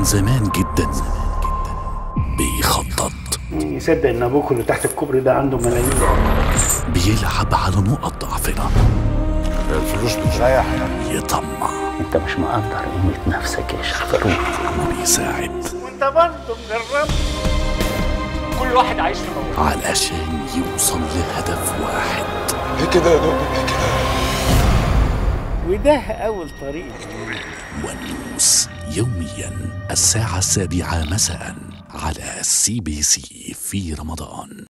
من زمان جدا بيخطط يصدق ان ابوك اللي تحت الكوبري ده عنده ملايين بيلعب على نقط ضعفنا الفلوس بتريح يطمع انت مش مقدر قيمه نفسك يا شيخ فاروق وبيساعد وانت برضه مجرب كل واحد عايش في موضوع علشان يوصل لهدف واحد ليه كده يا دوب ليه كده وده اول طريق ونوس يوميا الساعة السابعة مساء على سي بي سي في رمضان